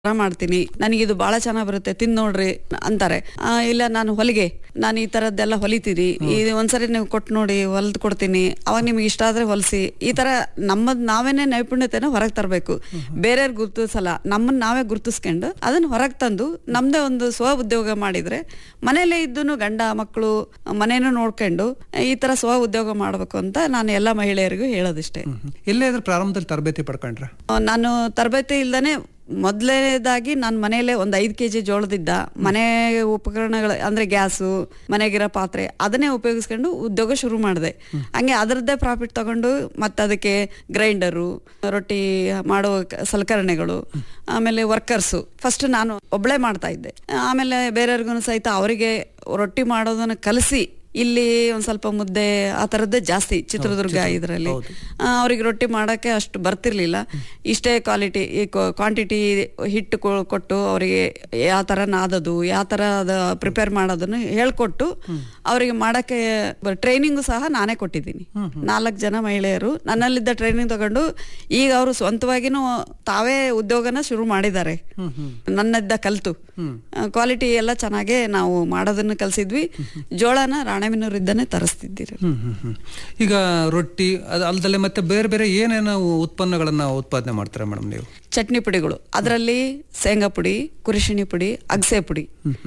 ತರ ಮಾಡ್ತೀನಿ ನನಗಿದು ಬಹಳ ಚೆನ್ನಾಗಿ ಬರುತ್ತೆ ತಿಂದ್ ನೋಡ್ರಿ ಅಂತಾರೆ ಆ, ಇಲ್ಲ ನಾನು ಹೊಲಿಗೆ ನಾನು ಈ ತರದ್ದೆಲ್ಲ ಹೊಲಿತೀನಿ ಇದು ಒಂದ್ಸರಿ ನೀವು ಕೊಟ್ಟು ನೋಡಿ ಹೊಲ್ದ್ ಕೊಡ್ತೀನಿ ಅವಾಗ ನಿಮ್ಗೆ ಇಷ್ಟ ಆದ್ರೆ ಹೊಲಿಸಿ ಈ ತರ ನಮ್ಮದ್ ನಾವೇನೆ ನೈಪುಣ್ಯತೆನ ಹೊರಗೆ ತರಬೇಕು ಬೇರೆಯವ್ರಿಗೆ ಗುರ್ತಿಸಲ್ಲ ನಮ್ಮನ್ನ ನಾವೇ ಗುರ್ತಿಸ್ಕೊಂಡು ಅದನ್ನ ಹೊರಗೆ ತಂದು ನಮ್ದೇ ಒಂದು ಸ್ವ ಉದ್ಯೋಗ ಮಾಡಿದ್ರೆ ಮನೇಲೇ ಇದ್ದು ಗಂಡ ಮಕ್ಕಳು ಮನೇನು ನೋಡ್ಕೊಂಡು ಈ ತರ ಸ್ವ ಉದ್ಯೋಗ ಮಾಡ್ಬೇಕು ಅಂತ ನಾನು ಎಲ್ಲ ಮಹಿಳೆಯರಿಗೂ ಹೇಳೋದಿಷ್ಟೇ ಎಲ್ಲೇ ಇದ್ರ ಪ್ರಾರಂಭದಲ್ಲಿ ತರಬೇತಿ ಪಡ್ಕೊಂಡ್ರ ಆ, ನಾನು ತರಬೇತಿ ಇಲ್ದಾನೆ ಮೊದಲನೇದಾಗಿ ನಾನು ಮನೆಯಲ್ಲೇ ಒಂದು ಐದು ಕೆ ಜಿ ಜೋಳದಿದ್ದ ಮನೆ ಉಪಕರಣಗಳು ಅಂದ್ರೆ ಗ್ಯಾಸು ಮನೆಗಿರೋ ಪಾತ್ರೆ ಅದನ್ನೇ ಉಪಯೋಗಿಸ್ಕೊಂಡು ಉದ್ಯೋಗ ಶುರು ಮಾಡಿದೆ ಹಂಗೆ ಅದರದ್ದೇ ಪ್ರಾಫಿಟ್ ತಗೊಂಡು ಮತ್ತೆ ಅದಕ್ಕೆ ಗ್ರೈಂಡರು ರೊಟ್ಟಿ ಮಾಡೋ ಕ- ಸಲಕರಣೆಗಳು ಆಮೇಲೆ ವರ್ಕರ್ಸು ಫಸ್ಟ್ ನಾನು ಒಬ್ಳೆ ಮಾಡ್ತಾ ಇದ್ದೆ ಆಮೇಲೆ ಬೇರೆಯವ್ರಿಗೂ ಸಹಿತ ಅವರಿಗೆ ರೊಟ್ಟಿ ಮಾಡೋದನ್ನ ಕಲಿಸಿ ಇಲ್ಲಿ ಒಂದ್ ಸ್ವಲ್ಪ ಮುದ್ದೆ ಆ ಥರದ್ದೇ ಜಾಸ್ತಿ ಚಿತ್ರದುರ್ಗ ಇದರಲ್ಲಿ ಅವ್ರಿಗೆ ರೊಟ್ಟಿ ಮಾಡಕ್ಕೆ ಅಷ್ಟು ಬರ್ತಿರ್ಲಿಲ್ಲ ಇಷ್ಟೇ ಕ್ವಾಲಿಟಿ ಈ ಕ್ವಾಂಟಿಟಿ ಹಿಟ್ಟು ಕೊ- ಕೊಟ್ಟು ಅವರಿಗೆ ಯಾವ ಥರ ನಾದದು ಯಾವ ಥರ ಅದ ಪ್ರಿಪೇರ್ ಮಾಡೋದನ್ನು ಹೇಳ್ಕೊಟ್ಟು ಅವರಿಗೆ ಮಾಡಕ್ಕೆ ಟ್ರೈನಿಂಗು ಸಹ ನಾನೇ ಕೊಟ್ಟಿದ್ದೀನಿ ನಾಲ್ಕು ಜನ ಮಹಿಳೆಯರು ನನ್ನಲ್ಲಿದ್ದ ಟ್ರೈನಿಂಗ್ ತಗೊಂಡು ಈಗ ಅವರು ಸ್ವಂತವಾಗಿನೂ ತಾವೇ ಉದ್ಯೋಗನ ಶುರು ಮಾಡಿದ್ದಾರೆ ನನ್ನಿದ್ದ ಕಲ್ತು ಕ್ವಾಲಿಟಿ ಎಲ್ಲ ಚೆನ್ನಾಗೇ ನಾವು ಮಾಡೋದನ್ನ ಕಲ್ಸಿದ್ವಿ ಜೋಳನ ರಾಣೆಬೆನ್ನೂರಿದ್ದಾನೆ ತರಿಸ್ತಿದ್ದೀರಿ ಹ್ಮ್ ಹ್ಮ್ ಹ್ಮ್ ಈಗ ರೊಟ್ಟಿ ಅದು ಅಲ್ದಲ್ಲೇ ಮತ್ತೆ ಬೇರೆ ಬೇರೆ ಏನೇನು ಉತ್ಪನ್ನಗಳನ್ನ ಉತ್ಪಾದನೆ ಮಾಡ್ತಾರೆ ಮೇಡಮ್ ನೀವು ಚಟ್ನಿ ಪುಡಿಗಳು ಅದರಲ್ಲಿ ಶೇಂಗಾ ಪುಡಿ ಕುರಿಶಿಣಿ ಪುಡಿ ಅಗಸೆ ಪುಡಿ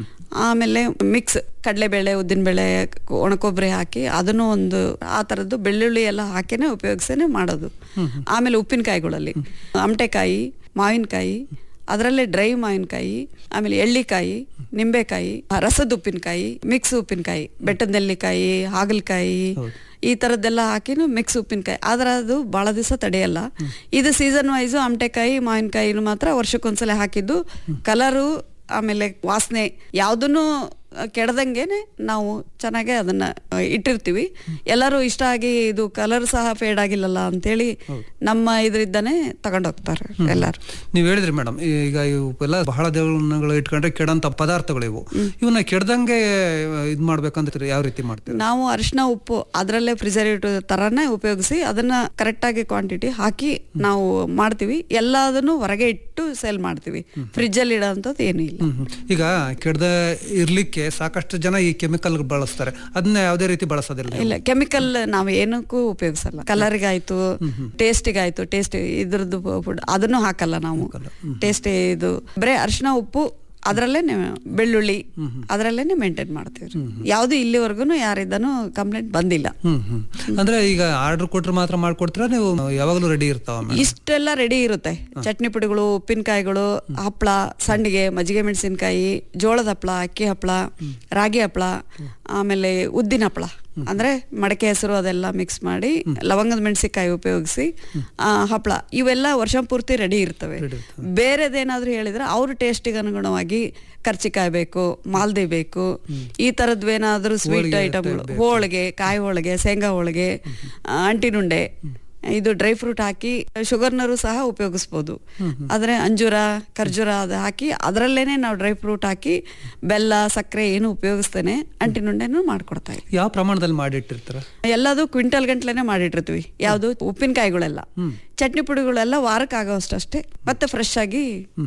ಆಮೇಲೆ ಮಿಕ್ಸ್ ಕಡಲೆಬೇಳೆ ಉದ್ದಿನಬೇಳೆ ಒಣಕೊಬ್ಬರಿ ಹಾಕಿ ಅದನ್ನು ಒಂದು ಆ ಥರದ್ದು ಬೆಳ್ಳುಳ್ಳಿ ಎಲ್ಲ ಹಾಕಿನೇ ಉಪಯೋಗಿಸೇನೆ ಮಾಡೋದು ಆಮೇಲೆ ಉಪ್ಪಿನಕಾಯಿಗಳಲ್ಲಿ ಅಮಟೆಕಾಯಿ ಮಾವಿನಕಾಯಿ ಅದರಲ್ಲೇ ಡ್ರೈ ಮಾವಿನಕಾಯಿ ಆಮೇಲೆ ಎಳ್ಳಿಕಾಯಿ ನಿಂಬೆಕಾಯಿ ರಸದ ಉಪ್ಪಿನಕಾಯಿ ಮಿಕ್ಸ್ ಉಪ್ಪಿನಕಾಯಿ ಬೆಟ್ಟದ ನೆಲ್ಲಿಕಾಯಿ ಹಾಗಲಕಾಯಿ ಈ ತರದ್ದೆಲ್ಲ ಹಾಕಿನು ಮಿಕ್ಸ್ ಉಪ್ಪಿನಕಾಯಿ ಆದ್ರೆ ಅದು ಬಹಳ ದಿವಸ ತಡೆಯಲ್ಲ ಇದು ಸೀಸನ್ ವೈಸು ಆಮಟೆಕಾಯಿ ಮಾವಿನಕಾಯಿನು ಮಾತ್ರ ವರ್ಷಕ್ಕೊಂದ್ಸಲ ಹಾಕಿದ್ದು ಕಲರು ಆಮೇಲೆ ವಾಸನೆ ಯಾವುದನ್ನು ಕೆಡದಂಗೆನೆ ನಾವು ಚೆನ್ನಾಗಿ ಅದನ್ನ ಆ, ಇಟ್ಟಿರ್ತೀವಿ ಎಲ್ಲರೂ ಇಷ್ಟ ಆಗಿ ಇದು ಕಲರ್ ಸಹ ಫೇಡ್ ಆಗಿಲ್ಲಲ್ಲ ಅಂತೇಳಿ ನಮ್ಮ ಇದ್ರಿದ್ದಾನೆ ತಗೊಂಡೋಗ್ತಾರೆ ಎಲ್ಲರೂ ನೀವು ಹೇಳಿದ್ರಿ ಮೇಡಮ್ ಈಗ ಇವು ಎಲ್ಲ ಬಹಳ ದಿನಗಳು ಇಟ್ಕೊಂಡ್ರೆ ಕೆಡಂತ ಪದಾರ್ಥಗಳು ಇವು ಇವನ್ನ ಕೆಡ್ದಂಗೆ ಇದ್ ಮಾಡ್ಬೇಕಂದ್ರೆ ಯಾವ ರೀತಿ ಮಾಡ್ತೀರಾ ನಾವು ಅರಿಶಿನ ಉಪ್ಪು ಅದರಲ್ಲೇ ಪ್ರಿಸರ್ವೇಟಿವ್ ತರನೇ ಉಪಯೋಗಿಸಿ ಅದನ್ನ ಕರೆಕ್ಟ್ ಆಗಿ ಕ್ವಾಂಟಿಟಿ ಹಾಕಿ ನಾವು ಮಾಡ್ತೀವಿ ಎಲ್ಲದನ್ನು ಹೊರಗೆ ಇಟ್ಟು ಸೇಲ್ ಮಾಡ್ತೀವಿ ಫ್ರಿಜ್ ಅಲ್ಲಿ ಇಡೋಂಥದ್ದು ಏನೂ ಇಲ್ಲ ಹ್ಮ್ ಹ್ಮ್. ಈಗ ಕೆಡದ ಇರ್ಲಿಕ್ಕೆ ಸಾಕಷ್ಟು ಜನ ಈ ಕೆಮಿಕಲ್ ಬಳಸ್ತಾರೆ ಅದನ್ನ ಯಾವುದೇ ರೀತಿ ಬಳಸೋದಿಲ್ಲ ನೀವು. ಇಲ್ಲ ಕೆಮಿಕಲ್ ನಾವು ಏನಕ್ಕೂ ಉಪಯೋಗಿಸಲ್ಲ ಕಲರ್ಗಾಯ್ತು ಟೇಸ್ಟಿಗಾಯ್ತು ಟೇಸ್ಟ್ ಇದ್ರದ್ದು ಫುಡ್ ಅದನ್ನು ಹಾಕಲ್ಲ ನಾವು ಟೇಸ್ಟ್ ಇದು ಬರೇ ಅರಿಶಿನ ಉಪ್ಪು ಅದರಲ್ಲೇ ಬೆಳ್ಳುಳ್ಳಿ ಅದರಲ್ಲೇನೆ ಮೇಂಟೈನ್ ಮಾಡ್ತೀವಿ ಯಾವುದು ಇಲ್ಲಿವರೆಗೂ ಯಾರಿದ್ದಾನು ಕಂಪ್ಲೇಂಟ್ ಬಂದಿಲ್ಲ ಹ್ಮ್ ಹ್ಮ್ ಅಂದ್ರೆ ಈಗ ಆರ್ಡರ್ ಕೊಟ್ರೆ ಮಾತ್ರ ಮಾಡ್ಕೊಡ್ತೀರಾ ನೀವು ಯಾವಾಗಲೂ ರೆಡಿ ಇರ್ತಾವ ಮೇಡಮ್ ಇಷ್ಟೆಲ್ಲ ರೆಡಿ ಇರುತ್ತೆ ಚಟ್ನಿ ಪುಡಿಗಳು ಉಪ್ಪಿನಕಾಯಿಗಳು ಹಪ್ಪಳ ಸಂಡಿಗೆ ಮಜ್ಜಿಗೆ ಮೆಣಸಿನಕಾಯಿ ಜೋಳದ ಹಪ್ಪಳ ಅಕ್ಕಿ ಹಪ್ಪಳ ರಾಗಿ ಹಪ್ಪಳ ಆಮೇಲೆ ಉದ್ದಿನ ಹಪ್ಪಳ ಅಂದ್ರೆ ಮಡಕೆ ಹೆಸರು ಅದೆಲ್ಲ ಮಿಕ್ಸ್ ಮಾಡಿ ಲವಂಗದ ಮೆಣಸಿನಕಾಯಿ ಉಪಯೋಗಿಸಿ ಆ, ಹಪ್ಪಳ ಇವೆಲ್ಲ ವರ್ಷ ಪೂರ್ತಿ ರೆಡಿ ಇರ್ತವೆ ಬೇರೆದೇನಾದ್ರೂ ಹೇಳಿದ್ರೆ ಅವ್ರ ಟೇಸ್ಟಿಗೆ ಅನುಗುಣವಾಗಿ ಕರ್ಚಿಕಾಯಿ ಬೇಕು ಮಾಲ್ದಿ ಬೇಕು ಈ ತರದ್ವೇನಾದ್ರೂ ಸ್ವೀಟ್ ಐಟಮ್ಗಳು ಹೋಳಿಗೆ ಕಾಯಿ ಹೋಳಿಗೆ ಶೇಂಗಾ ಹೋಳಿಗೆ ಆ, ಅಂಟಿನುಂಡೆ ಇದು ಡ್ರೈ ಫ್ರೂಟ್ ಹಾಕಿ ಶುಗರ್ನರು ಸಹ ಉಪಯೋಗಿಸ್ಬೋದು ಆದ್ರೆ ಅಂಜೂರ ಖರ್ಜೂರ ಅದು ಹಾಕಿ ಅದರಲ್ಲೇನೆ ನಾವು ಡ್ರೈ ಫ್ರೂಟ್ ಹಾಕಿ ಬೆಲ್ಲ ಸಕ್ಕರೆ ಏನು ಉಪಯೋಗಿಸ್ತೇನೆ ಅಂಟಿನುಂಡೆನೂ ಮಾಡ್ಕೊಡ್ತಾ ಇದ್ವಿ ಯಾವ ಪ್ರಮಾಣದಲ್ಲಿ ಮಾಡಿಟ್ಟಿರ್ತಾರ ಎಲ್ಲದು ಕ್ವಿಂಟಲ್ ಗಂಟ್ಲೆನೆ ಮಾಡಿಟ್ಟಿರ್ತೀವಿ ಯಾವುದು ಉಪ್ಪಿನಕಾಯಿಗಳೆಲ್ಲ ಚಟ್ನಿ ಪುಡಿಗಳೆಲ್ಲ ವಾರಕ್ಕೆ ಆಗೋಷ್ಟು ಅಷ್ಟೇ ಮತ್ತೆ ಫ್ರೆಶ್ ಆಗಿ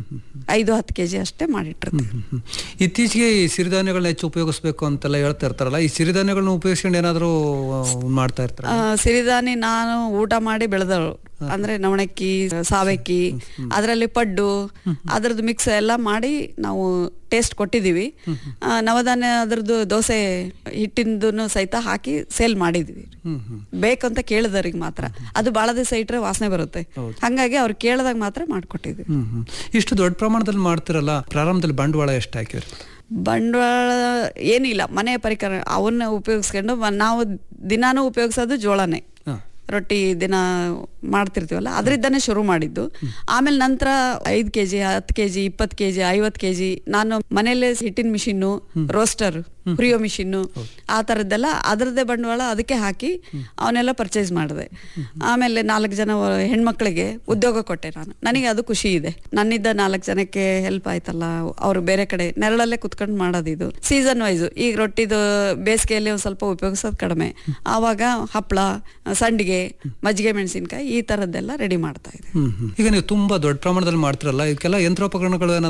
ಐದು ಹತ್ತು ಕೆಜಿ ಅಷ್ಟೇ ಮಾಡಿಟ್ಟಿರ್ತೀವಿ ಹ್ಮ್ ಹ್ಮ್. ಇತ್ತೀಚೆಗೆ ಈ ಸಿರಿಧಾನ್ಯಗಳನ್ನ ಹೆಚ್ಚು ಉಪಯೋಗಿಸ್ಬೇಕು ಅಂತೆಲ್ಲ ಹೇಳ್ತಾ ಇರ್ತಾರಲ್ಲ ಈ ಸಿರಿಧಾನ್ಯಗಳನ್ನ ಉಪಯೋಗಿಸ್ಕೊಂಡು ಏನಾದ್ರು ಆ, ಮಾಡ್ತಾ ಇರ್ತಾರ ಆ, ಸಿರಿಧಾನಿ ನಾನು ಊಟ ಮಾಡಿ ಬೆಳೆದವಳು ಅಂದ್ರೆ ನವಣಕ್ಕಿ ಸಾವಕ್ಕಿ ಅದರಲ್ಲಿ ಪಡ್ಡು ಅದ್ರದ್ದು ಮಿಕ್ಸ್ ಎಲ್ಲ ಮಾಡಿ ನಾವು ಟೇಸ್ಟ್ ಕೊಟ್ಟಿದ್ದೀವಿ ಆ, ನವಧಾನ್ಯ ಅದ್ರದ್ದು ದೋಸೆ ಹಿಟ್ಟಿಂದು ಸಹಿತ ಹಾಕಿ ಸೇಲ್ ಮಾಡಿದ್ವಿ ಹ್ಮ್ ಹ್ಮ್ ಬೇಕಂತ ಕೇಳಿದವ್ರಿಗೆ ಮಾತ್ರ ಅದು ಬಹಳ ದಿವಸ ಇಟ್ರೆ ವಾಸನೆ ಬರುತ್ತೆ ಹಂಗಾಗಿ ಅವ್ರು ಕೇಳಿದಾಗ ಮಾತ್ರ ಮಾಡ್ಕೊಟ್ಟಿದ್ವಿ ಹ್ಮ್ ಹ್ಮ್ ಇಷ್ಟು ದೊಡ್ಡ ಪ್ರಮಾಣದಲ್ಲಿ ಮಾಡ್ತಿರಲ್ಲ ಪ್ರಾರಂಭದಲ್ಲಿ ಬಂಡವಾಳ ಎಷ್ಟು ಹಾಕಿರಿ ಬಂಡವಾಳ ಏನಿಲ್ಲ ಮನೆ ಪರಿಕರ ಅವನ್ನ ಉಪಯೋಗಿಸ್ಕೊಂಡು ಮ- ನಾವು ದಿನಾನೂ ಉಪಯೋಗಿಸೋದು ಜೋಳನೇ ಹಾ. ರೊಟ್ಟಿ ದಿನ ಮಾಡ್ತಿರ್ತೀವಲ್ಲ ಅದರಿಂದನೇ ಶುರು ಮಾಡಿದ್ದು ಆಮೇಲೆ ನಂತರ ಐದು ಕೆ ಜಿ ಹತ್ತು ಕೆ ಜಿ ಇಪ್ಪತ್ತು ಕೆ ಜಿ ಐವತ್ತು ಕೆ ಜಿ ನಾನು ಮನೆಯಲ್ಲೇ ಹಿಟ್ಟಿನ ಮಿಷಿನ್ನು ರೋಸ್ಟರ್ ಹುರಿಯೋ ಮಿಷಿನ್ನು ಆ ಥರದ್ದೆಲ್ಲ ಅದರದ್ದೇ ಬಂಡವಾಳ ಅದಕ್ಕೆ ಹಾಕಿ ಅವನ್ನೆಲ್ಲ ಪರ್ಚೇಸ್ ಮಾಡಿದೆ ಆಮೇಲೆ ನಾಲ್ಕು ಜನ ವ- ಹೆಣ್ಮಕ್ಳಿಗೆ ಉದ್ಯೋಗ ಕೊಟ್ಟೆ ನಾನು ನನಗೆ ಅದು ಖುಷಿ ಇದೆ ನನ್ನಿದ್ದ ನಾಲ್ಕು ಜನಕ್ಕೆ ಹೆಲ್ಪ್ ಆಯ್ತಲ್ಲ ಅವರು ಬೇರೆ ಕಡೆ ನೆರಳಲ್ಲೇ ಕುತ್ಕೊಂಡು ಮಾಡೋದು ಇದು ಸೀಸನ್ ವೈಸ್ ಈಗ ರೊಟ್ಟಿದು ಬೇಸಿಗೆಯಲ್ಲಿ ಒಂದು ಸ್ವಲ್ಪ ಉಪಯೋಗಿಸೋದು ಕಡಿಮೆ ಆವಾಗ ಹಪ್ಪಳ ಸಂಡಿಗೆ ಮಜ್ಜಿಗೆ ಮೆಣಸಿನ್ಕಾಯಿ ಈ ತರದ್ದೆಲ್ಲ ರೆಡಿ ಮಾಡ್ತಾ ಇದ್ದೀವಿ ಹ್ಮ್ ಹ್ಮ್. ಈಗ ನೀವು ತುಂಬಾ ದೊಡ್ಡ ಪ್ರಮಾಣದಲ್ಲಿ ಮಾಡ್ತಿರಲ್ಲ ಇದಕ್ಕೆಲ್ಲ ಯಂತ್ರೋಪಕರಣಗಳು ಏನಾದ್ರು